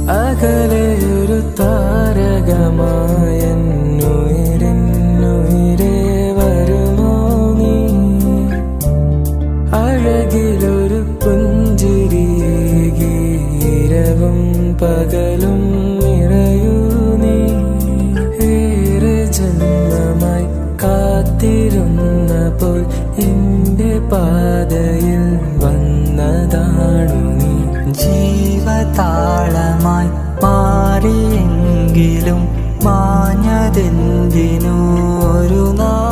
അകലെ ഒരു താരകമായെന്നുയിരെന്നുയിരേ വരുമോ നീ അഴകിലൊരു പുഞ്ചിരിയേകീരവും പകലും നിറയൂ നീ ഏറെ ജന്മമായി കാത്തിരുന്ന പോൽ എന്റെ പാതയിൽ വന്നതാണു നീ ജീവതാളമായി മാറിയെങ്കിലും മാഞ്ഞതെന്തിനു ഒരു നാൾ